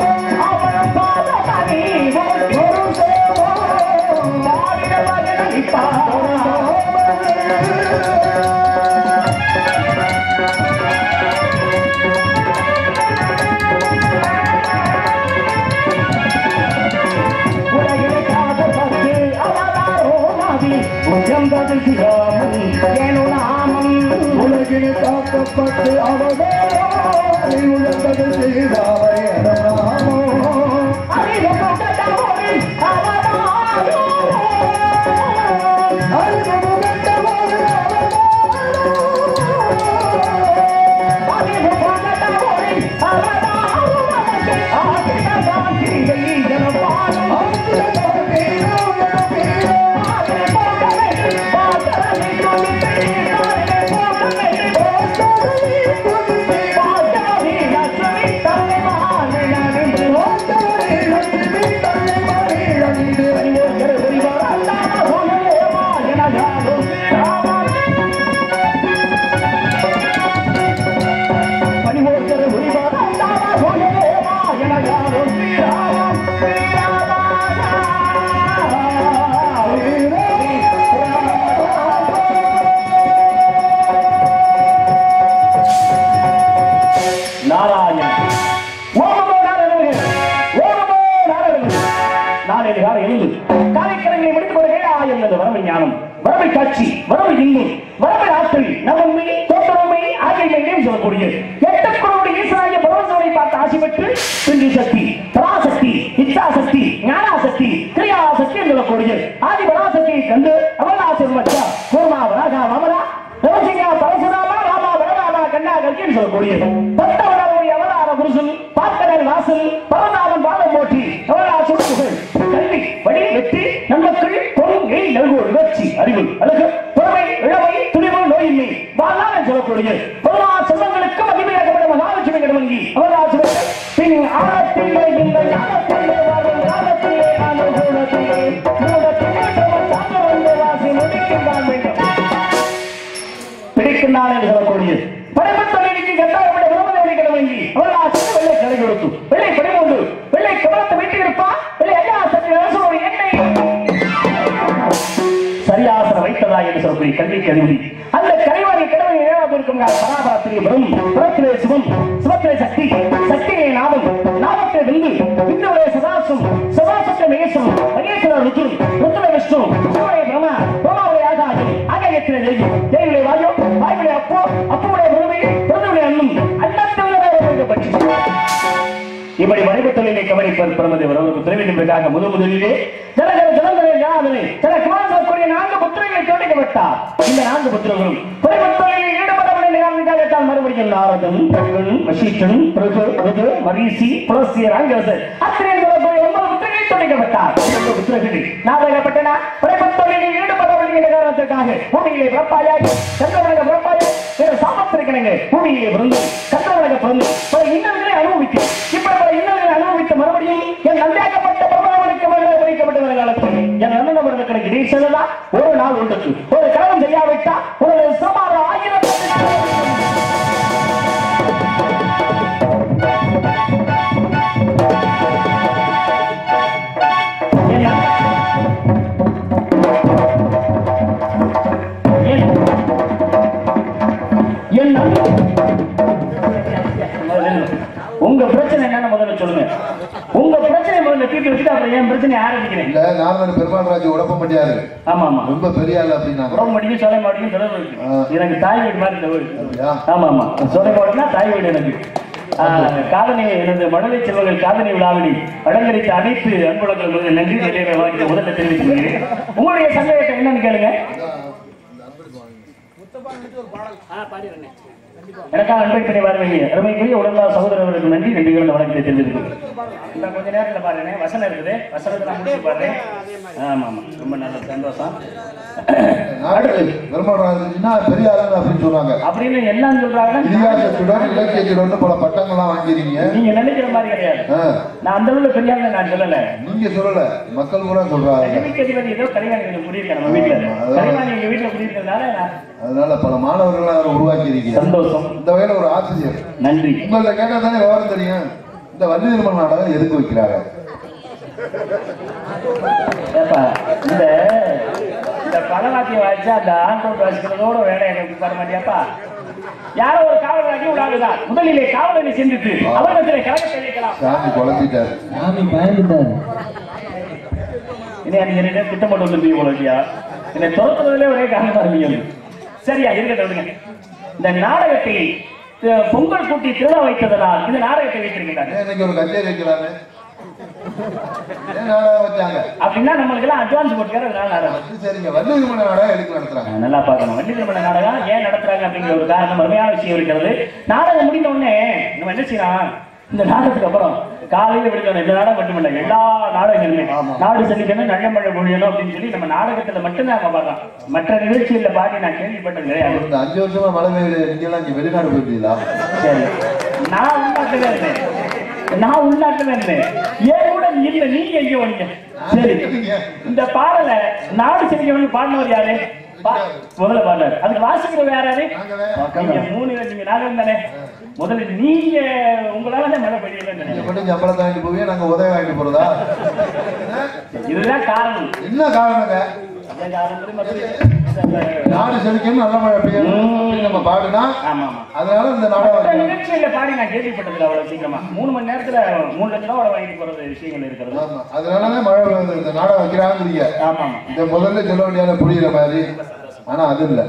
உலகில் தாக்கப்பட்டு அவதோ உலகது செய்தாவை நாமோ நாராயணன் ஓமமோ நாராயணன் ஓமமோ நாராயணன் நாளை காலை எழுந்து காலைக்கிழமை முடித்துக் கொள்கை ஆயம் என்ற வரவை ஞானம் வரவை காட்சி வரவை இன்னும் வரவை ஆற்றல் நவன்மை தோற்றமை ஆகியவைகளையும் சொல்லக்கூடிய எட்டக்குறவுடைய ஈஸ்வராய பரவசனை பார்த்து ஆசை பெற்று பிந்தி சக்தி பராசக்தி இச்சாசக்தி ஞானாசக்தி கிரியாசக்தி என்று சொல்லக்கூடிய ஆதி பராசக்தியை கண்டு அவலாசம் வச்சா கூர்மா வராகா வாமரா நரசிங்கா பரசுராமா ராமா வடராமா கண்ணா கல்கின்னு சொல்லக்கூடிய பத்தவராவுடைய அவதார புருஷன் பார்க்கடல் வாசல் பரநாதன் பாதம் போற்றி அவராசு புகழ் கல்வி வழி வெற்றி நன்மக்கள் பொருள் எய் நல்கோடு வெற்றி அறிவு அழகு பொறுமை இளமை துணிவு நோயின்மை வாழான சொல்லக்கூடிய பொருளா செல்வங்களுக்கும் அதிமையாகப்பட்ட மகாலட்சுமி கடமங்கி அவராசு பின் ஆழத்திலே இந்த ஞானத்திலே வாழும் காலத்திலே அனுகூலத்திலே மூலத்திலே தவம் தாங்க வந்த வாசி முடிக்கின்றான் வேண்டும் பிடிக்கின்றான் என்று சொல்லக்கூடிய படைப்பு தொழிலுக்கு கட்டாயப்பட்ட விரும்புதலை கடமைங்கி அவர்கள் ஆசைக்கு வெள்ளை கடை கொடுத்து வெள்ளை படிமூண்டு வெள்ளை கவலத்தை வீட்டில் இருப்பா வெள்ளை ஐயா சற்று அரசோடு எண்ணெய் சரியாசன வைத்ததா என்று சொல்லக்கூடிய கல்வி கருவி அந்த கரைவாரி கடமை ஏழாவது இருக்கும் பராபரத்திலே வரும் புறத்திலே சிவம் சிவத்திலே சக்தி சக்தியே நாமம் நாமத்திலே விந்து விந்துவிலே சதாசம் சதாசத்திலே மகேசம் மகேஸ்வர ருத்ரு ருத்ர விஷ்ணு சிவனே பிரம்மா பிரம்மாவுடைய ஆகாயம் ஆகாயத்திலே தேவி தேவிலே வாயு வாயுடைய அப்போ அப்போடைய பிரமை பிரதமுடைய அன்னம் அன்னத்திலே பற்றி இப்படி வணிகத்தொழிலை கவனிப்பது பிரமதி அவருக்கு துறை என்பதற்காக முது முதலிலே ஜனகர ஜனந்தரை ஜனாதனை தன குமாரக்கூடிய நான்கு புத்திரங்களை தோண்டிக்கப்பட்டார் இந்த நான்கு புத்திரங்களும் வணிகத்தொழிலில் ஈடுபடவில்லை நிகழ்ந்தால் மறுபடியும் நாரதன் கண்கன் வசீட்டன் பிரகு ருது மரீசி புலசியர் அங்கரசர் அத்தனை சொல்லக்கூடிய ஒன்பது புத்திரங்களை தோண்டிக்கப்பட்டார் இந்த புத்திரர்கள் நாதகப்பட்டன வணிகத்தொழிலில் ஈடுபடவில்லை என்ற காரணத்திற்காக பூமியிலே பிறப்பாயாகி சந்திரவனக பிறப்பாயாகி என்ற சாமத்திற்கிணங்க பூமியிலே பிறந்து சந்திரவனக பிறந்து பல இன்னல்களை அனுபவிக்கும் இப்படி பல இன்னல்களை அனுபவித்த மறுபடியும் என் நந்தாக்கப்பட்ட பிரபலவனுக்கு மகளை வைக்கப்பட்ட காலத்தில் என் அண்ணனவர்களுக்கு எனக்கு இடையே செல்லலாம் ஒரு நாள் உண்டு ஒரு காலம் செய்யாவிட்டா ஒரு சுமார் ஆயிரம் என் என் அண்ணன் உங்க பிரச்சனை என்னன்னு முதல்ல சொல்லுங்க உங்க பிரச்சனை முதல்ல தீர்த்து வச்சுட்டு அப்புறம் என் பிரச்சனை ஆரம்பிக்கிறேன் இல்ல நாரதன் பெருமாள் ராஜ் உடப்ப முடியாது ஆமா ஆமா ரொம்ப பெரிய ஆள் அப்படின்னாங்க உடம்பு மடிக்கும் சோலை மாடிக்கும் தொடர்பு இருக்கு ஆ. எனக்கு தாய் வீடு மாதிரி இந்த வீடு அப்படியா? ஆமா ஆமா சோலை மாடினா தாய் வீடு எனக்கு ஆ, காதணி எனது மடலை செல்வங்கள் காதணி விழாவினை அலங்கரித்த அனைத்து அன்புலங்கள் முதல் நன்றி நிறைய வாங்கி முதல்ல தெரிவித்துக் கொள்கிறேன் உங்களுடைய சந்தேகத்தை என்னன்னு கேளுங்க எனக்காக அன்பை பண்ணி வரவில்லை அருமைக்குரிய உடலா சகோதரர்களுக்கு நன்றி நன்றிகள் வணக்கத்தை தெரிவித்துக் இந்த கொஞ்ச நேரத்துல பாருங்க வசனம் இருக்குது வசனத்தை நான் முடிச்சு பாருங்க ஆமா ஆமா ரொம்ப நல்ல சந்தோஷம் நாரதன் பெருமாள் ராஜ்னா பெரிய ஆளுங்க அப்படின்னு சொன்னாங்க அப்படின்னு எல்லாம் சொல்றாங்கன்னா இதிகாசத்துடன் இலக்கியத்துடன் பல பட்டங்கள்லாம் வாங்கிருக்கீங்க நீங்க நினைக்கிற மாதிரி கிடையாது ஆ, நான் அந்த உள்ள பெரியாங்க நான் சொல்லல நீங்க சொல்லல மக்கள் பூரா சொல்றாங்க கல்விக்கு அதிபதி ஏதோ கலைவாணி கொஞ்சம் குடியிருக்கேன் நம்ம வீட்டுல ஆமா, அதான். கலைவாணி எங்க வீட்டுல குடியிருக்கிறதுனால நான் அதனால பல மாணவர்கள் உருவாக்கி இருக்கீங்க சந்தோஷம் இந்த வகையில ஒரு ஆசிரியர் நன்றி உங்கள்ட்ட கேட்டா தானே விவரம் தெரியும் இந்த வள்ளி திருமண நாடகம் எதுக்கு வைக்கிறாங்க ஏப்பா இந்த இந்த பலவாத்தியம் வாய்ச்சா அந்த ஆண்டோட் வாசிக்கிறதோட வேலை எனக்கு பாட மாட்டியாப்பா யாரோ ஒரு காவல் வாங்கி விடாதுதான் முதலிலே காவலனை சிந்தித்து அவர்களிடத்திலே கலகத்தை வைக்கலாம் சாமி குழப்பிட்டாரு சாமி பயந்துட்டாரு இனி நீங்க ரெண்டு திட்டம் போட்டு வந்துருப்பீங்க போல இல்லையா என்னை துரத்துறதுலே ஒரே காரணமா இருந்தீங்க சரியா இருக்கட்டும் விடுங்க இந்த நாடகத்தை அஹ், பொங்கல் கூட்டி திருவிழா வைத்ததனால் இந்த நாடகத்தை வைத்திருக்கிறாங்க ஏன் இன்னைக்கு ஒரு கச்சேரி வைக்கலாமே ஏன் நாடகம் வச்சாங்க அப்படின்னா நம்மளுக்கு எல்லாம் அட்வான்ஸ் போட்டுக்காரு அதனால நாடகம் அது சரிங்க வள்ளி திருமண நாடகம் எதுக்கு நடத்துறாங்க நல்லா பார்க்கணும் வண்டி திருமண நாடகம் ஏன் நடத்துறாங்க அப்படிங்கிற ஒரு காரணம் அருமையான விஷயம் இருக்கிறது நாடகம் முடிந்த உடனே நம்ம என்ன செய்யலாம் இந்த நாடகத்துக்கு அப்புறம் காலையில விடுக்கணும் இந்த நாடகம் மட்டுமில்ல எல்லா நாடகங்களுமே நாடு செழிக்கணும் நல்ல மழை பொழியணும் அப்படின்னு சொல்லி நம்ம நாடகத்துல மட்டும்தான் நம்ம பார்க்கலாம் மற்ற நிகழ்ச்சிகள்ல பாடி நான் கேள்விப்பட்டது கிடையாது இந்த அஞ்சு வருஷமா மழை பெய்யுது நீங்க எல்லாம் இங்க வெளிநாடு போயிட்டீங்களா சரி நான் உள்நாட்டுல இருந்தேன் நான் உள்நாட்டுல இருந்தேன் ஏன் கூட இல்ல நீங்க எங்க வந்தீங்க சரி இந்த பாடலை நாடு செழிக்கணும் பாடினவர் யாரு பா- முதல்ல பாடுறாரு அதுக்கு வாசிக்கிறவர் யாராரு நாங்க நீங்க மூணு பேர் நீங்க நாகம் தானே முதல்ல நீங்க உங்களால தான் மழை பெய்யலன்னு நீங்க நினைக்கிறேன் மட்டும் சம்பளத்தை வாங்கிட்டு போவீங்க நாங்க உதவி வாங்கிட்டு போறதா இதுதான் காரணம் என்ன காரணங்க அந்த காரணத்துல மறுபடியும் நாடு செழிக்கணும் நல்ல மழை பெய்யணும் அப்படின்னு நம்ம பாடுனா ஆமா ஆமா அதனால இந்த நாடகம் மற்ற வைக்கணும். நிகழ்ச்சியில பாடி நான் கேள்விப்பட்டதில்லை அவ்வளவு சீக்கிரமா மூணு மணி நேரத்துல மூணு லட்சம் ரூபா வாங்கிட்டு போறது விஷயங்கள் இருக்கிறது ஆமா. அதனாலதான் மழை வந்து இந்த நாடகம் வைக்கிறாங்கிறீங்க ஆமா ஆமா இந்த முதல்ல சொல்ல வேண்டியது புரியுற மாதிரி ஆனா அது இல்ல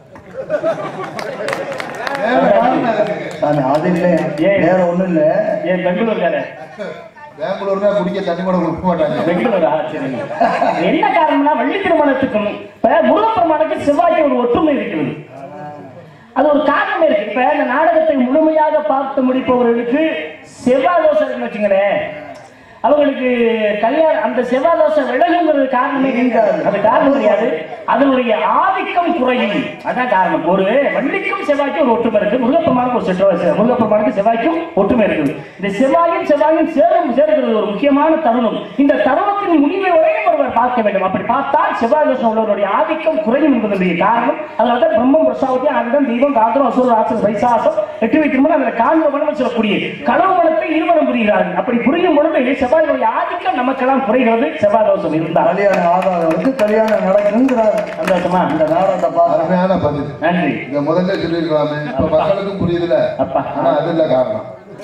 வேற காரணம் இருக்கு. சாமி அது இல்ல ஏன்? வேற ஒண்ணும் இல்ல ஏன் பெங்களூர்கார பெங்களூர்னா குடிக்க தண்ணி கூட கொடுக்க மாட்டாங்க பெங்களூரா சரிங்க என்ன காரணம்னா வள்ளி திருமணத்துக்கும் இப்ப முருகப்பெருமானுக்கு செவ்வாய்க்கு ஒரு ஒற்றுமை இருக்கிறது அது ஒரு காரணம் இருக்கு இப்ப இந்த நாடகத்தை முழுமையாக பார்த்து முடிப்பவர்களுக்கு செவ்வாய் தோசை இருக்குன்னு வச்சுங்களேன் அவங்களுக்கு கல்யாணம் அந்த செவ்வாய் தோசை விலகுங்கிறது காரணமே கிடையாது அது காரணம் கிடையாது அதனுடைய ஆதிக்கம் குறையும் அதான் காரணம் ஒரு வள்ளிக்கும் செவ்வாய்க்கும் ஒரு ஒற்றுமை இருக்கு முருகப்பெருமானுக்கு ஒரு செவ்வாய் முருகப்பெருமானுக்கு செவ்வாய்க்கும் ஒற்றுமை இருக்குது இந்த செவ்வாயும் செவ்வாயும் சேரும் சேர்க்கிறது ஒரு முக்கியமான தருணம் இந்த தருணத்தின் முடிவை வரையும் ஒருவர் பார்க்க வேண்டும் அப்படி பார்த்தால் செவ்வாய் தோஷம் உள்ளவருடைய ஆதிக்கம் குறையும் என்பதனுடைய காரணம் அதனால தான் பிரம்மம் பிரசாவதி ஆனந்தம் தெய்வம் காந்திரம் அசுர ராட்சஸ் வைசாசம் எட்டு வைத்திருமன் அதில் காண்ப மனம் சொல்லக்கூடிய கடவு மனத்தை இருவரும் புரிகிறார்கள் அப்படி புரியும் பொழுது செவ்வாயுடைய ஆதிக்கம் நமக்கெல்லாம் குறைகிறது செவ்வாய் தோஷம் இருந்தால் கல்யாணம் ஆகாதவருக்கு கல்யாணம் நடக்குங்கிறார் சந்தோஷமா இந்த நாடகத்தை பார்த்து அருமையான பதில் நன்றி இத முதல்ல சொல்லிருக்கலாமே இப்ப மக்களுக்கும் புரியுதுல அப்பா. ஆனா அது இல்ல காரணம்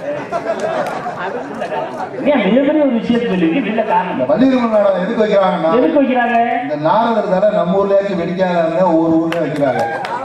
ஏன் மிகப்பெரிய ஒரு விஷயத்தை சொல்லி இல்ல காரணம் வள்ளி திருமண நாடகம் எதுக்கு வைக்கிறாங்கன்னா எதுக்கு வைக்கிறாங்க இந்த நாரதர் தானே நம்ம ஊர்லயாச்சும் வெடிக்காத ஒவ்வொரு ஊர்ல வைக்கிறாங்க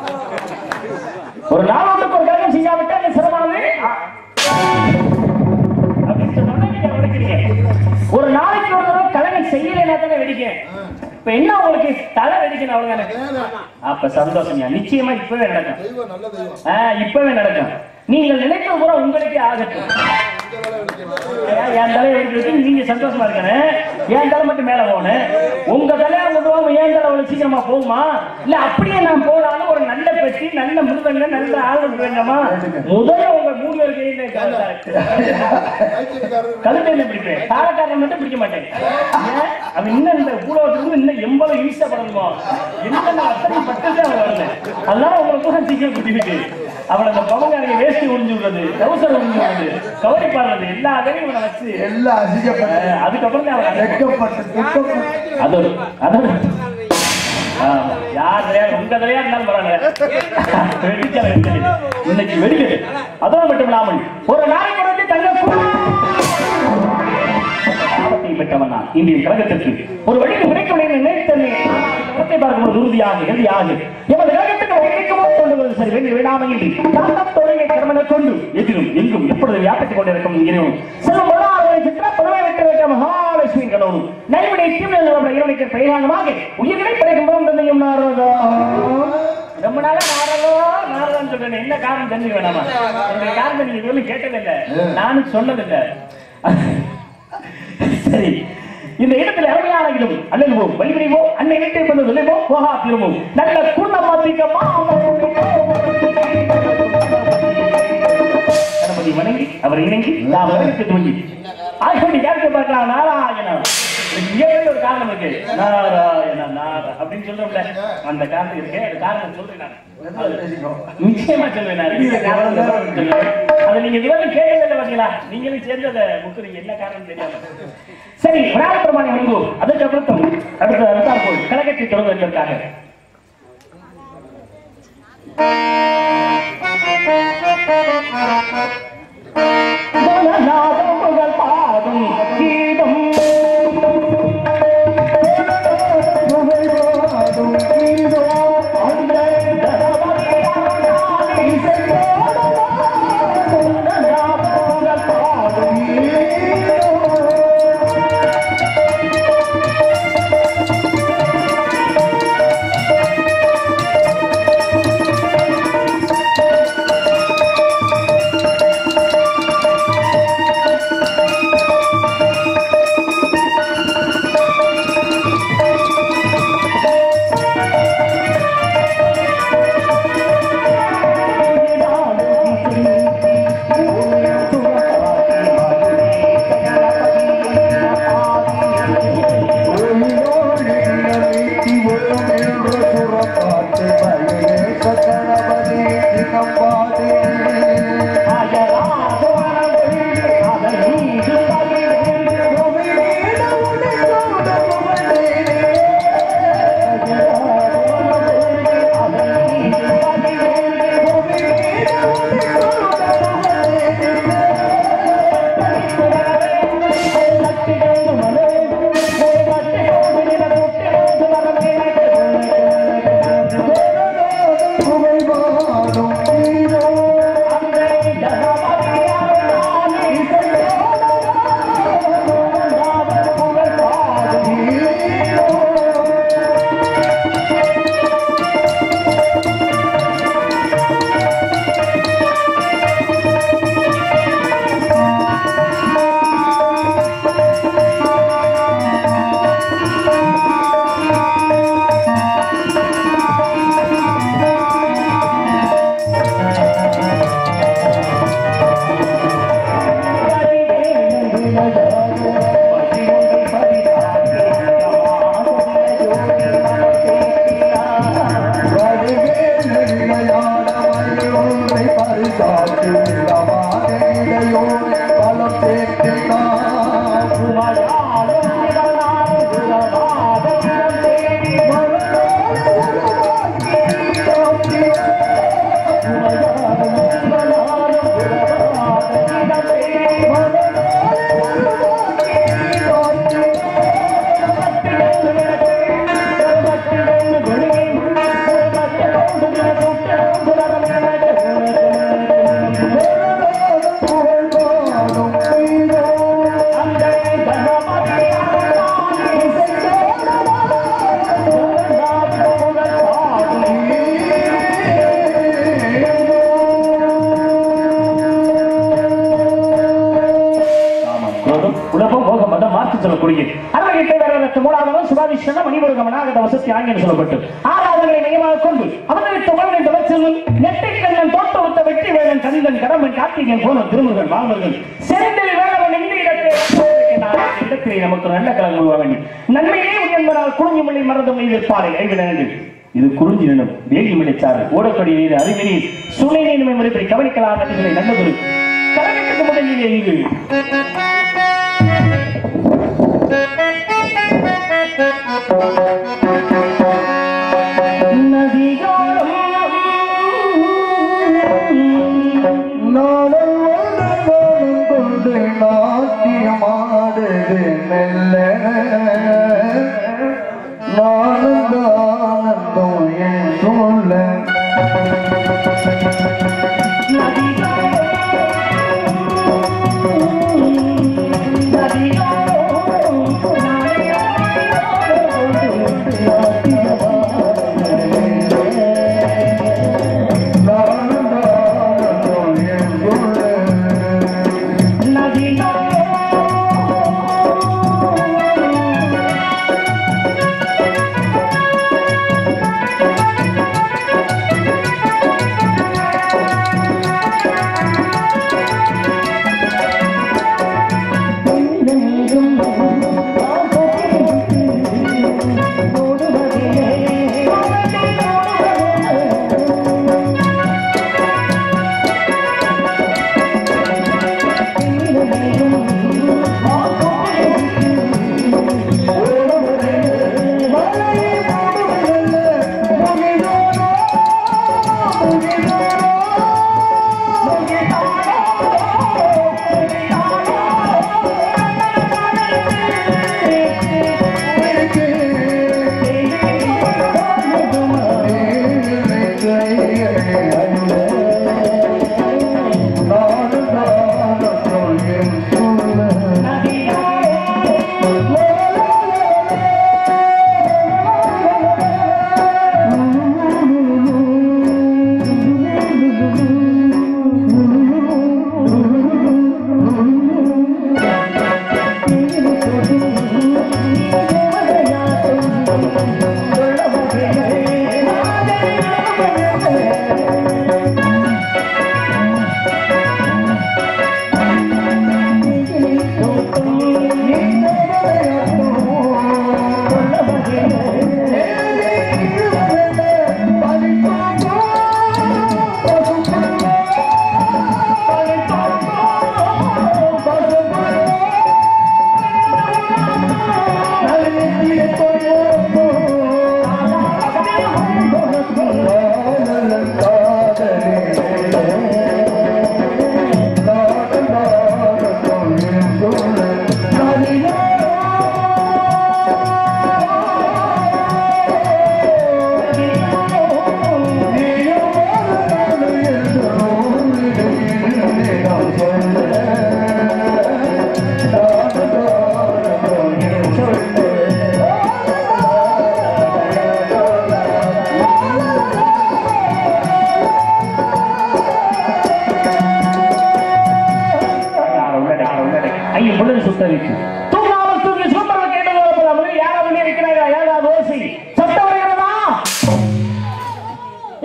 ஒரு நாளோட்டுக்கு ஒரு கலகம் செய்யாவிட்டால் அது சிரமமானது ஆ. அப்படின்னு சொன்னோன்னே நீங்க உடைக்கிறீங்க. ஒரு நாளைக்கு ஒரு தடவை கலகம் செய்யலைன்னா தானே வெடிக்க இப்ப என்ன உங்களுக்கு தலை வெடிக்கணும் அவ்வளவுதானே அப்ப சந்தோஷம் நிச்சயமா இப்பவே நடக்கும் தெய்வம் நல்ல தெய்வம் ஆ, இப்பவே நடக்கும் நீங்கள் நினைத்தது பூரா உங்களுக்கே ஆகட்டும் ஏன் என் தலையை வெடிக்கிறதுக்கு நீங்க சந்தோஷமா இருக்கணும் என் தலை மட்டும் மேல போகணும் உங்க தலையை கொண்டு போகாம என் தலை அவ்வளவு சீக்கிரமா போகுமா இல்ல அப்படியே நான் போனாலும் ஒரு நல்ல பெட்டி நல்ல மிருதங்க நல்ல ஆளுநர் வேண்டாமா முதல்ல உங்க மூணு பேர் கையில கழுத்தை என்ன பிடிப்பேன் தாரக்காரன் மட்டும் பிடிக்க மாட்டேன் ஏன்? அவன் இன்னும் இந்த பூலோகத்துக்கு இன்னும் எவ்வளவு ஈஸப்படணுமோ என்னென்ன அத்தனை பட்டதே அவன் வரல அதனால உங்களை கூட சீக்கிரம் பிடிக்கிட்டு அவளை அந்த பவங்காரங்க வேஷ்டி உறிஞ்சு விடுறது டவுசர் உறிஞ்சு விடுறது கவரி பாடுறது எல்லா அதையும் இவனை வச்சு எல்லாம் அசிங்கப்பட்டு அஹ், அதுக்கப்புறம் தான் அவன் வெட்கப்பட்டு துக்கப்பட்டு அதோடு அதோடு ஆமா. யார் தலையா உங்க தலையா இருந்தாலும் பரவாயில்ல வெடிச்சல வெடிச்சல இன்னைக்கு வெடிக்குது அதோடு மட்டும் இல்லாமல் ஒரு நாளைக்கு ஒரு வாட்டி தங்க ஆபத்தை பெற்றவன் நான் இந்திய கழகத்திற்கு ஒரு வழிக்கு உரைக்கவில்லை நினைத்தனே கருத்தை பார்க்கும்போது உறுதியாக எழுதியாக எமது கழகத்துக்கு உரைக்கமோ கொண்டு வருவது சரி வேண்டி விடாமையின்றி தாத்தம் தொழிலை கடமனை கொண்டு எதிரும் எங்கும் எப்பொழுது வியாபித்துக் கொண்டிருக்கும் இறைவனும் செல்வம் வல்லாரை சித்திர புலமை விட்டு வைக்க மகாலட்சுமி கணவனும் நைவினை தீவிர இறைவனுக்கு பெயராகமாக உயிர்களை படைக்கும் போதும் தந்தையும் நாரதா ரொம்ப நாளா நாரதோ நாரதான்னு சொல்றேன் என்ன காரணம் தெரிஞ்சு வேணாமா என்னுடைய காரணம் நீங்க இதுவரை கேட்டதில்லை நானும் சொன்னதில்லை சரி இந்த இடத்துல அருமையான இடம் அல்லல்வோம் வழிவிடுவோம் அன்னை வீட்டை வந்து சொல்லுவோம் போகா திரும்பும் நல்ல குண்ணமாத்திக்கமா கணபதி வணங்கி அவர் இணங்கி நாம் வணங்கி துவங்கி ஆகியோடி யாருக்கு பார்க்கலாம் நாராயணன் இயற்கையில் ஒரு காரணம் இருக்கு நாராயண நாரா அப்படின்னு சொல்றோம்ல அந்த காரணம் இருக்கு அந்த காரணம் சொல்றேன் நான் மெதுவா பேசிக்கோ. நிச்சயமா சொல்லுவேன் நான் இந்த காரணம் சொல்லுவேன் அதை நீங்க இதுவரை கேட்கவே இல்லை பாத்தீங்களா நீங்களும் சேர்ந்து அதை முக்குறீங்க என்ன காரணம் தெரியாம சரி விராபெருமானை வணங்கு அதற்கு அப்புறம் அடுத்த அடுத்தார் போல் கழகத்தை தொடங்குவதற்காக நாதம் புகழ் பாடும் கீதம் உலகம் போகம் மதம் மாற்றி சொல்லக்கூடிய அருமையிட்ட வேறற்ற மூலாதவன் சுபாதிஷ்ணன் மணிமுருகமனாக வசதி ஆங்கிலம் சொல்லப்பட்டு ஆறாவதுகளை மையமாக கொண்டு அவதரித்த உலகின் தொடர்ச்சியில் நெட்டை கண்ணன் தோட்ட ஒத்த வெற்றி வேலன் கணிதன் கடம்பன் கார்த்திகன் போன திருமுருகன் மாமர்கள் செந்தில் வேலவன் இந்த இடத்தை இந்த இடத்திலே நமக்கு நல்ல கலந்து உருவ வேண்டும் நன்மையே உயர்ந்தனால் குறிஞ்சி மொழி மறந்து மொழி கைவிட இது குறிஞ்சி நிலம் வேலி மலைச்சாறு ஓடக்கடி நீர் அருவி நீர் சுனை நீர் முறைப்படி கவனிக்கலாம் நன்றிகளை நல்லதொரு கலகத்துக்கு முதலிலே இங்கு நதியோரம் கொண்டு நாட்டியமாடுது மெல்ல நானும் ஆனந்தம் என் சொல்ல நானும் ஆனந்தம் என் சொல்ல நதியோரம்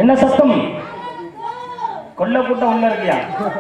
என்ன சத்தம் கொல்ல கூட்டம் உள்ள இருக்கியா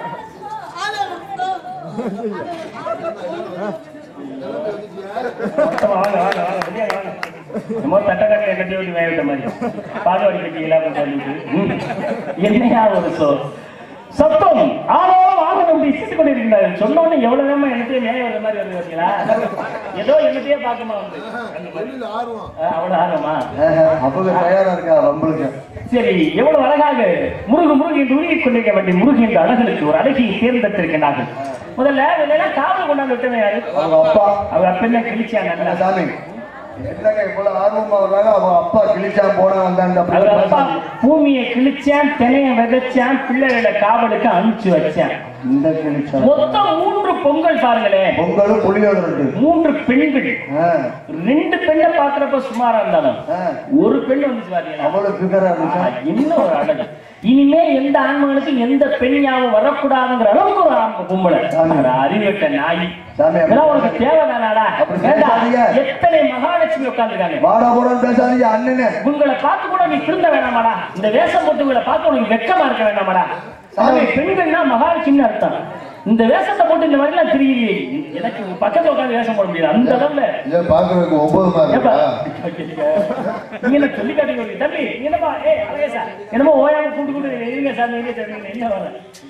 மொத்தமா வாங்க வாங்க வாங்க வெளியே வாங்க என்னமோ தட்டக்கட்டை கட்டி விட்டு வேக விட்ட மாதிரி பால்வாடி கட்டி எல்லாம் சொல்லிட்டு ம். என்னையா ஒரு சோ சத்தம் ஆளோ வாகனம் அப்படி இசிட்டு கொண்டிருக்கிறாரு சொன்ன உடனே எவ்வளவு நேரமா என்னத்தையே மேய வர மாதிரி வருது பார்த்தீங்களா ஏதோ என்னத்தையே பார்க்கமா வந்து ஆ, அவ்வளவு ஆர்வமா அப்பவே தயாரா இருக்கா நம்மளுக்கு சரி எவ்வளவு அழகாக முருகு முருகு என்று உருகிக் கொண்டிருக்க வேண்டிய முருகு என்ற அழகனுக்கு ஒரு அழகியை தேர்ந்தெடுத்திருக்கிறார்கள் முதல்ல இதெல்லாம் காவல் கொண்டாந்து விட்டவன் யாரு அவங்க அப்பா அவர் அப்பென்ன கிழிச்சாங்க என்ன சாமி என்னங்க இவ்வளவு ஆர்வமா வர்றாங்க அவங்க அப்பா கிழிச்சா போன வந்தாங்க அவர் அப்பா அப்படி பூமியை கிழிச்சான் தினைய விதைச்சான் பிள்ளைகளை காவலுக்கு அனுப்பிச்சு வச்சான் இந்த கிழிச்சா மொத்தம் மூன்று பொங்கல் பாருங்களேன் பொங்கலும் புளியோட ரெண்டு மூன்று பெண்கள் ஆ, ரெண்டு பெண்ணை பாக்குறப்ப சுமாரா இருந்தாலும் ஆ. ஒரு பெண் வந்து பாத்தீங்களா அவ்வளவு ஃபிகரா இருந்துச்சா ஆஹா, என்ன ஒரு அழகு இனிமே எந்த ஆண்மகனுக்கும் எந்த பெண் ஞாபகம் வரக்கூடாதுங்கிற அளவுக்கு ஒரு ஆண் பொம்பளை சாமி. ஒரு அறிவிட்ட நாய் சாமி, அப்படி- இதெல்லாம் உனக்கு தேவைதானாடா அப்படி வேண்டாம். பேசாதீங்க. எத்தனை மகாலட்சுமி உட்கார்ந்துருக்காங்க வாடா போடான்னு பேசாதீங்க அண்ணனே உங்களை பார்த்து கூட நீ திருந்த வேணாமாடா இந்த வேஷம் போட்டு உங்களை பார்த்து உனக்கு வெக்கமா இருக்க வேணாமாடா சாமி. சாமி பெண்கள்னா மகாலட்சுமின்னு அர்த்தம் இந்த வேஷத்தை போட்டு இந்த மாதிரிலாம் திரியே எனக்கு பக்கத்துல உட்கார்ந்து வேஷம் போட முடியாது அந்த அளவுல இதை பார்க்கறதுக்கு ஒன்பது மாதிரி ஏப்பா, இருக்கா நீங்க என்ன சொல்லி காட்டுங்க தம்பி நீ என்னப்பா ஏய் அழகேசா என்னமோ ஓயாம கூட்டு கூட்டு இருங்க சார் நீங்க சார் நீங்க என்ன வர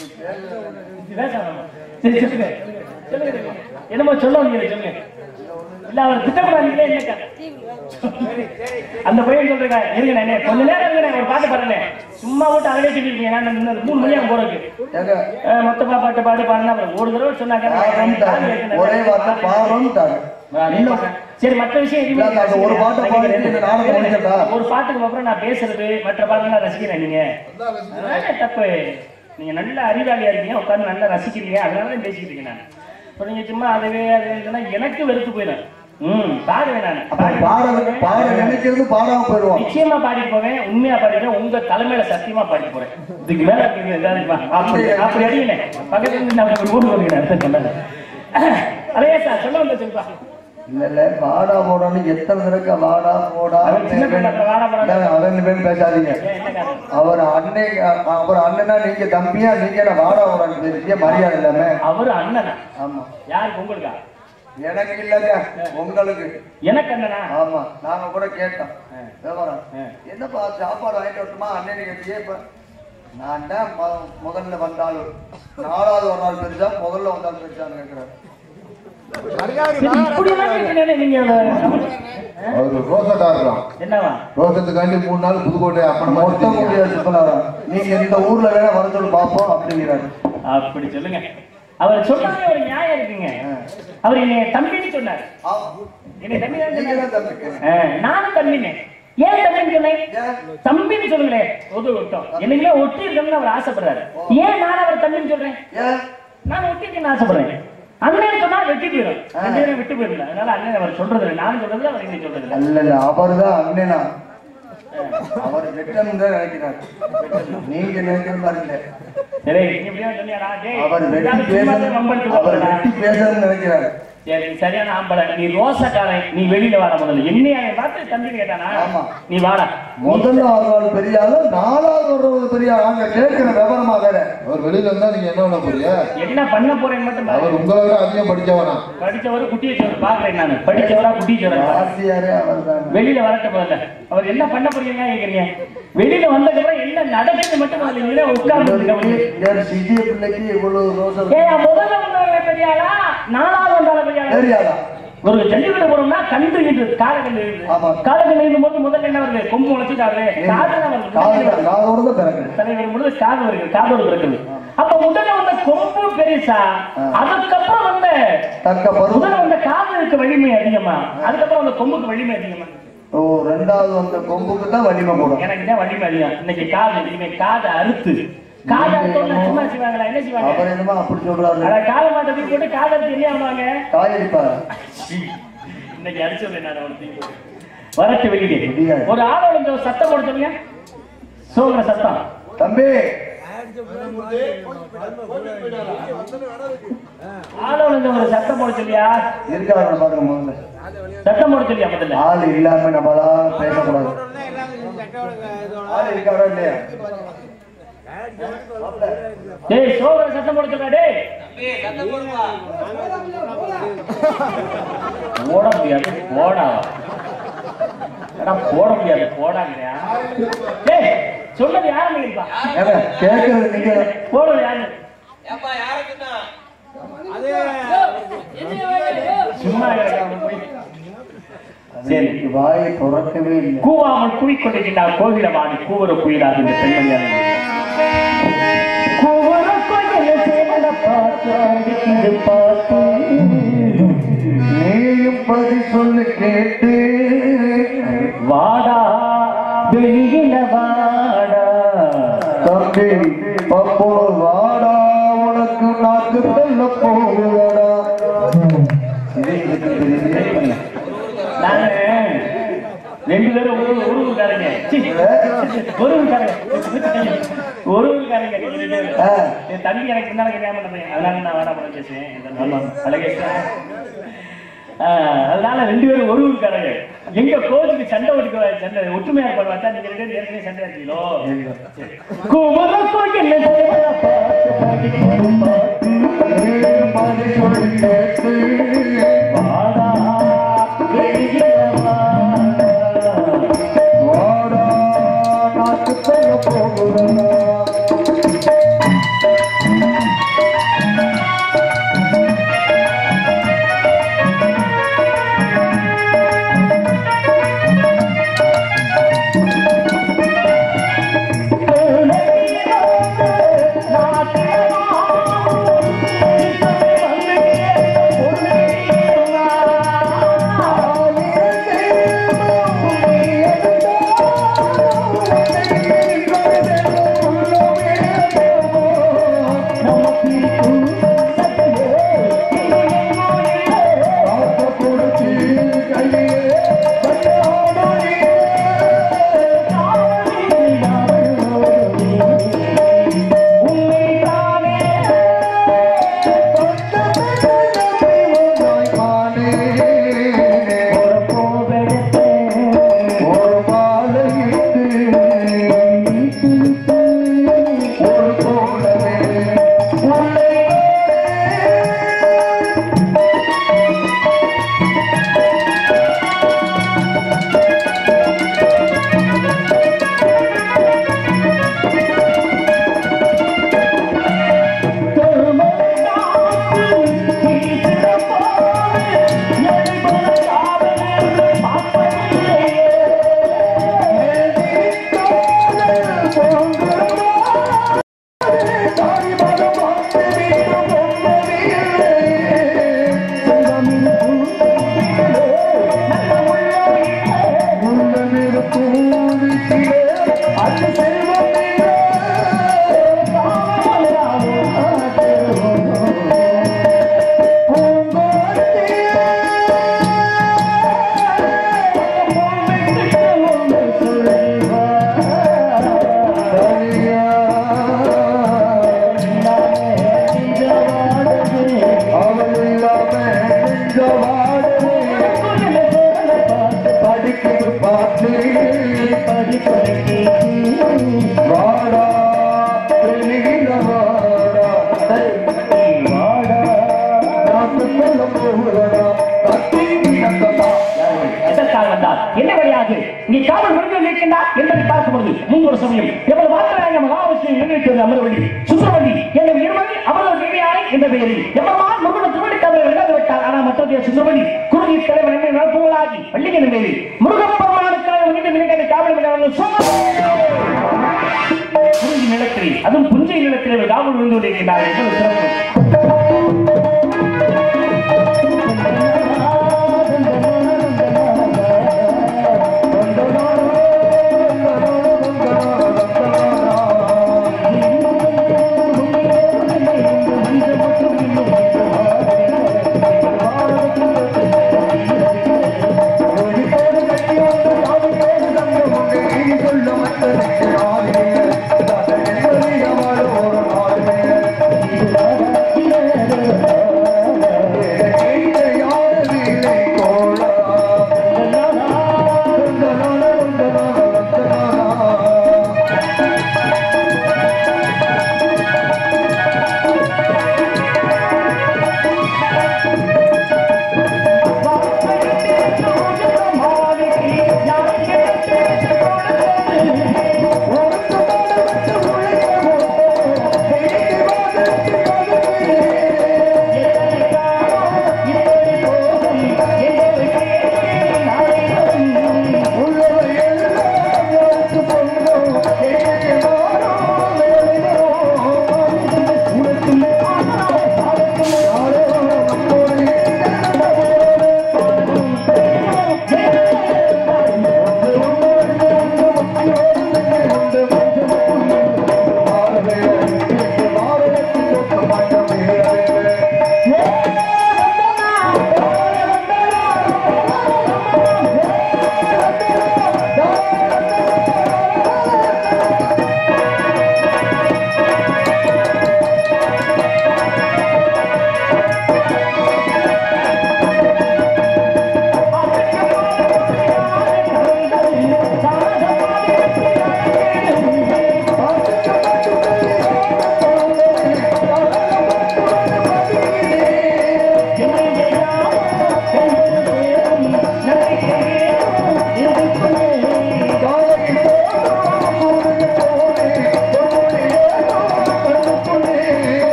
பேசாம சரி சொல்லுங்க சொல்லுங்க தம்பி. என்னமோ சொல்ல வந்தீங்க சொல்லுங்க இல்ல அவர் திட்டப்படாதீங்களே என்னக்கா அந்த பையன் சொல்றேங்க இருங்க நானே கொஞ்ச நேரம் இருங்க ஒரு பாட்டு பாடுறேன் சும்மா விட்டு அழகே சொல்லிருக்கீங்க நான் இன்னும் மூணு மணி ஆகும் போறதுக்கு ஏங்க அஹ், மொத்தமா பாட்டு பாட்டு பாடுனா அப்புறம் ஒரு தடவை சொன்னாங்க பாரம்ட்டாங்க. ஒரே வார்த்தை பாரம்ட்டாங்க இன்னும் சரி மற்ற விஷயம் எதுவுமே இல்ல, அந்த ஒரு பாட்டை பாடிட்டு இந்த நாடகம் முடிஞ்சிட்டா? ஒரு பாட்டுக்கு அப்புறம் நான் பேசுறது மற்ற பாட்டுலாம் ரசிக்கிறேன் நீங்க அதனால தப்பு நீங்க நல்ல அறிவாளியா இருக்கீங்க உட்கார்ந்து நல்லா ரசிக்கிறீங்க அதனால தான் பேசிக்கிட்டு இருக்கேன் நான் இப்போ நீங்க சும்மா அதுவே அது இதுன்னா எனக்கு வெறுத்து போயிடும் ம் பாடுவேன் நான் அப்ப பாட பாட நினைக்கிறது பாடாம போயிடுவோம் நிச்சயமா பாடி போவேன் உண்மையா பாடிடுவேன் உங்க தலைமையில சத்தியமா பாடி போறேன் இதுக்கு மேல இருக்குது ஏதாவது பா- அப்படி அப்படி அடிக்கிறேன் பக்கத்துல இருந்து நான் ஒரு ஊர் வருகிறேன் சொன்னது அலையா சார் சொல்ல வந்த சொல்லுப்பா இல்ல இல்ல வாடா போடான்னு எத்தனை தடவை வாடா போடா அவன் சின்ன பையன் அப்புறம் வாடா போடான்னு இல்ல, அவன் பேர் பேசாதீங்க ஏன் என்ன காரணம் அவர் அன்னை அவர் அண்ணனா நீங்க தம்பியா நீங்க என்ன வாடா போடான்னு பேசிய மரியாதை இல்லாம அவரு அண்ணனா ஆமா யாருக்கு உங்களுக்கா எனக்கு இல்லங்க உங்களுக்கு எனக்கு அண்ணனா ஆமா நாங்க கூட கேட்டோம் விவரம் என்னப்பா சாப்பாடு வாங்கிட்டு வரட்டுமா அண்ணன் கேட்டியே இப்ப நான் தான் மொ- முதல்ல வந்தாலும் நாலாவது ஒரு நாள் பெருசா முதல்ல வந்தாலும் பெருசான்னு கேட்கிறேன் சரி, இப்படி எல்லாம் கேட்கிறீங்களே நீங்க அவர் ரோசக்காரலாம் என்னவா ரோசத்துக்காண்டி மூணு நாள் புதுக்கோட்டை அப்பனமா மொத்த முடியாது சுப்பனாரா நீங்க இந்த ஊர்ல வேணா வர சொல்லி பார்ப்போம் அப்படிங்கிறாரு அப்படி சொல்லுங்க அவர் சொன்னாலே ஒரு நியாயம் இருக்குங்க அவர் என்னை தம்பின்னு சொன்னார் ஆமா. என்னை தம்பி தான் நீங்க சொன்னார் தான் தம்பிக்கு. ஆ, நானும் தம்பினே ஏன் தம்பின்னு சொன்னேன் ஏன்? தம்பின்னு சொல்லுங்களேன் ஒது விட்டோம் என்னைக்குமே ஒட்டி இருக்கணும்னு அவர் ஆசைப்படுறாரு ஏன் நான் அவர் தம்பின்னு சொல்றேன் ஏன்? நான் ஒட்டி இருக்கணும்னு ஆசைப்படுறேன் அண்ணன் சொன்னா வெட்டி போயிடும் ரெண்டு பேரும் விட்டு போயிடல அதனால அண்ணன் அவர் சொல்றது இல்லை நான் சொல்றது அவர் இன்னும் சொல்றது இல்லை அல்ல இல்ல அவர்தான் அண்ணனா அவர் வெட்டணும் தான் நினைக்கிறார் நீங்க நினைக்கிற மாதிரி இல்ல சரி நீ இப்படியா சொன்னியாடா டேய் அவர் வெட்டி இதாவது சும்மா பேசணும் வம்படிச்சு அவர் போறடா. வெட்டி பேசணும்னு நினைக்கிறாரு சரி நீ சரியான ஆம்பளை நீ ரோசக்காரன் நீ வெளியில வாட முதல்ல என்னைய அவன் பார்த்து தம்பி கேட்டானா ஆமா. நீ வாடா முதல்ல வர்றவங்க பெரிய ஆளு நாலாவது வர்றவங்க பெரிய ஆளு அங்க கேட்கிற விவரமா வேற அவர் வெளியில இருந்தா நீங்க என்ன பண்ண போறீங்க என்ன பண்ண போறேன்னு மட்டும் பாரு. அவர் உங்களை விட அதிகம் படிச்சவனா படிச்சவரு குட்டியை சொல்ற பாக்குறேன் நானு படிச்சவரா குட்டியை சொல்றேன் ஆசியாரே அவர் தான் வெளியில வரட்ட போதல அவர் என்ன பண்ண போறீங்க கேக்குறீங்க வெளியில வந்ததுக்கு அப்புறம் என்ன நடக்குது மட்டும் முதல்ல நீங்களே உட்கார்ந்து சிஜிய பிள்ளைக்கு இவ்வளவு ரோசம் ஏன் முதல்ல வந்தவங்க பெரியாளா நாலாவது வந்தாலும் பெரியாளா தெரியாதா ஒரு ஜல்லிக்கட்டு போறோம்னா கண்டு இருக்குது காலை கண்டு ஆமா. காலை கண்டு இருக்கும் போது முதல்ல என்ன வருது கொம்பு முளைச்சிட்டாரு காது தான் வருது காது காதோட தான் பிறகு தலைவர் பொழுது காது வருது காதோடு பிறக்குது அப்ப முதல்ல வந்த கொம்பு பெருசா அதுக்கப்புறம் வந்த தக்க பருவம் முதல்ல வந்த காதுக்கு வலிமை அதிகமா அதுக்கப்புறம் அந்த கொம்புக்கு வலிமை அதிகமா ஓ ரெண்டாவது வந்த கொம்புக்கு தான் வலிமை போடும் எனக்கு தான் வலிமை அதிகம் இன்னைக்கு காது இனிமே காதை அறுத்து காதை அறுத்தோம்னா சும்மா செய்வாங்களா என்ன செய்வாங்க அவர் என்னமோ அப்படி சொல்றாரு அட காலை மாட்ட தூக்கி போட்டு காதை அறுத்து என்ன ஆவாங்க காயடிப்பாரு இன்னைக்கு அடிச்சு நான் அவனை தூக்கி போட்டு. வரட்டு வெளியே முடியாது. ஒரு ஆளோட இந்த ஒரு சத்தம் போட சொல்லுங்க சோகர சத்தம் தம்பி ஆளோட இந்த ஒரு சத்தம் போட சொல்லியா இருக்காரு பாருங்க முதல்ல சத்தம் போட சொல்லியா முதல்ல ஆள் இல்லாம நம்மளா பேசக்கூடாது ஆள் இருக்காரா இல்லையா டேய் சோதர சத்தம் போட சொல்றா டேய் போட முடியாது போடா அடா போட முடியாது போடாங்கயா டேய் சொன்னது யாரு நீங்கப்பா ஏங்க, கேட்கறது நீங்க போடுறது யாரு சும்மா இருக்காம போய் சரி இன்னைக்கு வாயை திறக்கவே இல்லை கூவாமல் கூவிக்கொண்டிருக்கின்றார் கோகிலவாணி கூவர குயிலாக இந்த பெண்மணியான கூவர குயில சேவல பார்த்து அடிக்குது பார்த்து நீயும் பதி சொல்லு கேட்டு வாடா வெளியில வாடா தம்பி பப்போ வாடா உனக்கு நாக்கு சொல்ல போகுதடா இது இதுக்கு தெரியுது. நானு ரெண்டு பேரும் ஒரு ஒரு ஊருக்காரங்க சீ, ஒரு ஊருக்காரங்க ஒரு ஊருக்காரங்க ரெண்டு பேரும். ஆ. என் தம்பி எனக்கு முன்னால கல்யாணம் பண்ண பையன் அதனால நான் வேணா பண்ண பேசுவேன் ஆமா அழகேஷா ஆ, அதனால ரெண்டு பேரும் ஒரு ஊருக்காரங்க எங்க கோச்சுக்கு சண்டை ஓடிக்க சண்டை ஒற்றுமையா இருப்பாரு வச்சா நீங்க ரெண்டு பேரும் ஏற்கனவே சண்டை இருக்கீங்களோ குமர கோயில் நீயும் பதி சொல்லு கேட்டு வாடா வெளியில வாடா வாடா நாக்கு சொல்ல போகுதடா ஒரு மாலையிட்டு ஒரு போலவே உன்னை அவள் இல்லாம நெஞ்ச வாடுது. படிக்குது பாட்டு வாடா வெளியில வாடா வாடா நான் சொல்ல போகிறடா கத்தி நக்கதா எதற்காக வந்தார் என்ன கிடையாது இங்கே காவல் முருகன் இருக்கின்றார் என்பதை பார்க்கும் பொழுது முன்பொரு சமயம் எவ்வளவு வார்த்தையாக மகாவிஷ்ணு நிர்ணயித்தது அமர்வழி சுந்தரவல்லி என்னும் இருமதி அவர்கள் தேவையாய் என்ற பெயரில் எவ்வளவான் முருகன் திருவடிக்கு அவர் இழந்து விட்டார் ஆனால் மற்றொரு சுந்தரவல்லி குருதி தலைவர் என்னை நடப்புகளாகி பள்ளியின் பேரில் முருகப்பெருமானுக்காக மீண்டும் நினைக்கிற காவல் விடாமல் புரிஞ்சி நிலத்திலே அதுவும் புஞ்சை நிலத்திலே ஒரு காவல் விழுந்து கொண்டிருக்கிறார் என்று ஒரு சிறப்பு சொல்ல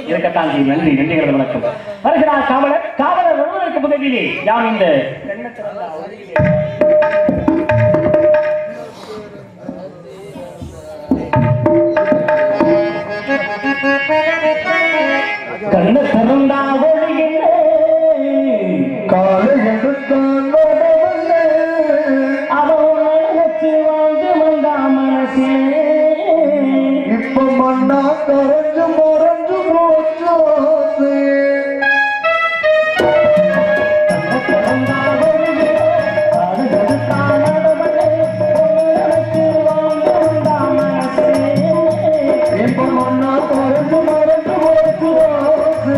இருக்கத்தான் செய்யும் நன்றி நன்றிகள் வணக்கம் வருகிறார் காவலர் காவலர் வருவதற்கு முதலிலே யாம் இந்த கண்ண திறந்தா ஒளியிலே காலை எடுத்தான் வரவில்லை. அவனை வச்சு வாழ்ந்து வந்தா மனசிலே இப்ப மண்ணா கரைஞ்சு மறைஞ்சு போச்சு இப்ப மண்ணா கரைஞ்சு மறைஞ்சு போச்சு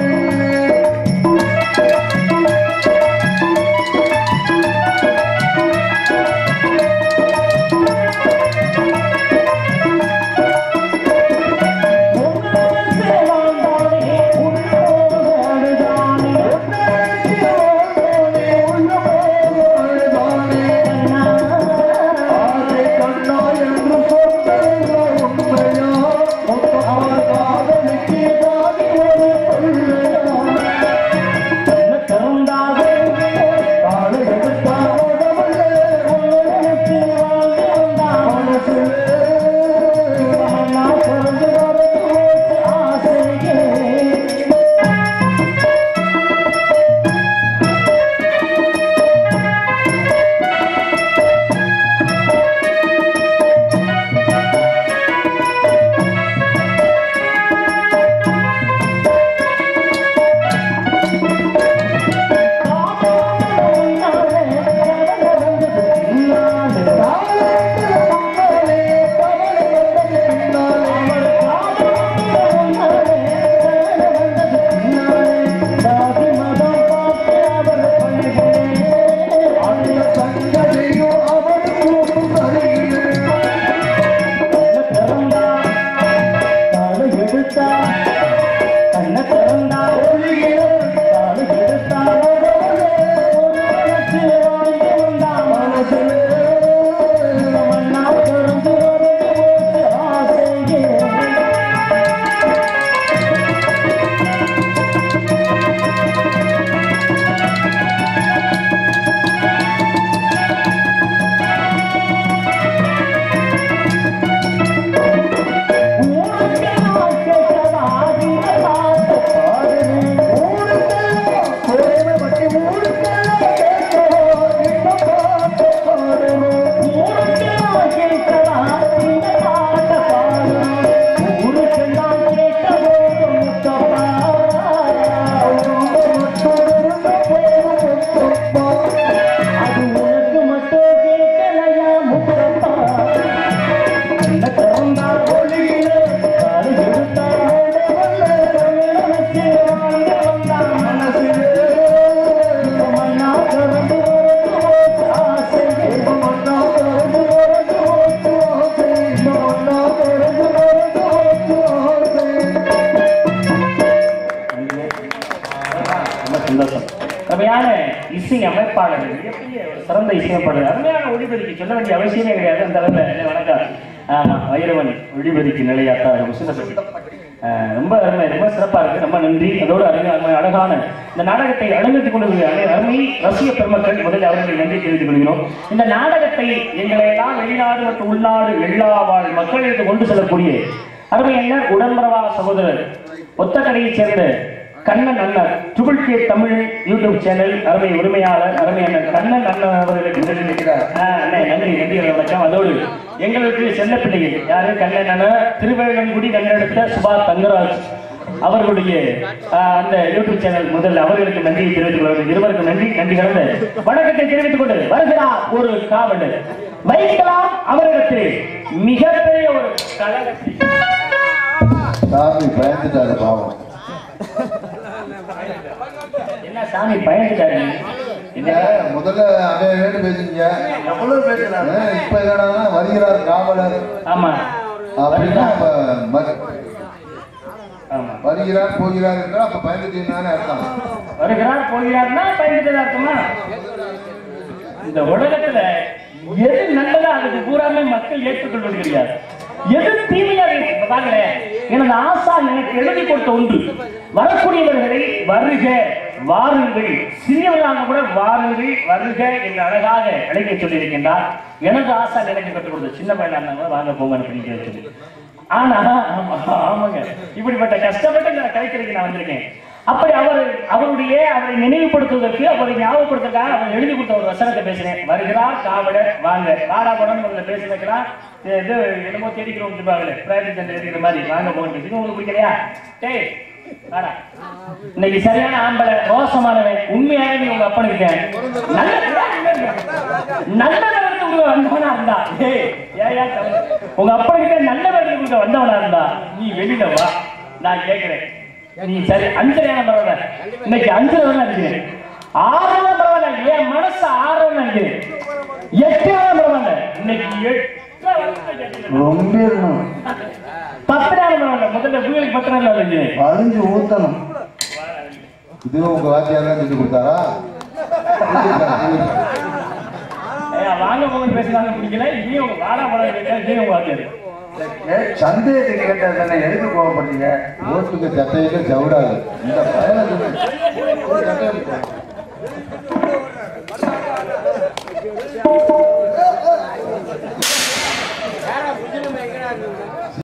ரொம்ப சந்தோஷம் அருமையான இசை அமைப்பாளர் மிகப்பெரிய ஒரு சிறந்த இசையமைப்பாளர் அருமையான ஒளிபெருக்கி சொல்ல வேண்டிய அவசியமே கிடையாது அந்த அளவில் என்ன வணக்கம் ஆமா வைரவன் ஒளிபெருக்கி நிலையாத்தார் முசிந்தப்பட்டி ஆஹ் ரொம்ப அருமை ரொம்ப சிறப்பா இருக்கு ரொம்ப நன்றி அதோடு அருமை அருமை அழகான இந்த நாடகத்தை அலங்கரித்துக் கொண்டு அருமை ரசிக பெருமக்கள் முதலில் அவர்களை நன்றி தெரிவித்துக் கொள்கிறோம் இந்த நாடகத்தை எங்களை எல்லாம் வெளிநாடு மற்றும் உள்நாடு எல்லா வாழ் மக்களுக்கு கொண்டு செல்லக்கூடிய அருமையண்ணர் உடன்பரவா சகோதரர் ஒத்தக்கடையைச் சேர்ந்த கண்ணன் அண்ணன் triple K Tamil YouTube channel அருமை உரிமையாளர் அருமை அண்ணன் கண்ணன் அண்ணன் அவர்களுக்கு முதலில் இருக்கிறார் ஆ, அண்ணே, நன்றி நன்றி வணக்கம் அதோடு எங்களுக்கு செல்ல பிள்ளைகள் யாரு கண்ணன் அண்ணன் திருவேழங்குடி கண்ணெடுத்த சுபா தங்கராஜ் அவர்களுடைய ஆ, அந்த யூடியூப் சேனல் முதல்ல அவர்களுக்கு நன்றி தெரிவித்துக் கொள்வது இருவருக்கும் நன்றி நன்றி கலந்த வணக்கத்தை தெரிவித்துக் கொண்டு வருகிறார் ஒரு காவலர் வைக்கலாம் அவரிடத்தில் மிகப்பெரிய ஒரு கழகத்தை சாமி பயந்துட்டாரு பாவம் என்ன சாமி பயந்துட்டாரு இல்ல முதல்ல அதே வேண்டு பேசுனீங்க எவ்வளவு பேசுறாங்க ஆ, இப்ப என்னடான்னா வருகிறார் காவலர் ஆமா அப்படின்னா அப்ப ம- ஆமா வருகிறார் போகிறார் என்றால் அப்ப பயந்துட்டீங்கன்னு அர்த்தம் வருகிறார் போகிறார்னா பயந்துட்டு அர்த்தமா இந்த உலகத்துல எது நல்லதோ அதுக்கு பூராமே மக்கள் ஏற்றுக்கொள்வது கிடையாது எது தீமையாக இருக்கு இப்ப பாருங்களேன் எனது ஆசா எனக்கு எழுதி கொடுத்த ஒன்று வரக்கூடியவர்களை வருக வாருங்கள் சிறியவர்களாக கூட வாருங்கள் வருக என்று அழகாக அழைக்க சொல்லியிருக்கின்றார் எனது ஆசா எனக்கு கற்றுக் கொடுத்த சின்ன பையனா இருந்தாங்க வாங்க போங்க அப்படின்னு சொல்லி ஆனா ஆமா, ஆமாங்க இப்படிப்பட்ட கஷ்டப்பட்டு நான் கைத்தறிக்கு நான் வந்திருக்கேன் அப்படி அவர் அவருடைய அவரை நினைவுபடுத்துவதற்கு அவரை ஞாபகப்படுத்துறதுக்காக அவர் எழுதி கொடுத்த ஒரு வசனத்தை பேசுறேன் வருகிறார் காவலர் வாங்க வாடா படம் முதல்ல பேசுறதுக்கலாம் இது என்னமோ தேடிக்கிறோம் சொல்லுவாங்களே பிரைவேட் சென்டர் எடுக்கிற மாதிரி வாங்க போகணும் இது உங்களுக்கு பிடிக்கலையா டேய் வாடா இன்னைக்கு சரியான ஆம்பளை மோசமானவன் உண்மையாவே நீ உங்க அப்பனுக்கு நல்ல நல்ல உங்க வந்தவனா இருந்தா ஏய் ஏயா தவறு? உங்க அப்பா கிட்ட நல்ல வேலை கொடுக்க வந்தவனா இருந்தா நீ வெளியில வா நான் கேட்கிறேன் நீ சரி அஞ்சரையான பரவாயில்ல இன்னைக்கு அஞ்சரை தான் நினைக்கிறேன் ஆறாவது பரவாயில்ல என் மனசு ஆறாவது நினைக்கிறேன் எட்டாவது பரவாயில்ல இன்னைக்கு எட்டு ரொம்ப இருக்கணும் பத்திராவது பரவாயில்ல முதல்ல வீலுக்கு பத்திரம் நினைக்கிறேன் வலிஞ்சு ஊத்தணும் இது உங்க வாத்தியார் தான் சொல்லி கொடுத்தாரா ஏய், வாங்க போங்க பேசுறாங்க பிடிக்கல இதையும் உங்க வாடா படம் கேட்க இதையும் உங்க வாத்தியாரு ஏ சந்தேகத்துக்கு கேட்டது தானே எதுக்கு கோவப்படுறீங்க ரோட்டுக்கு சட்டையில சவுடாது இந்த பயனை சொல்லு.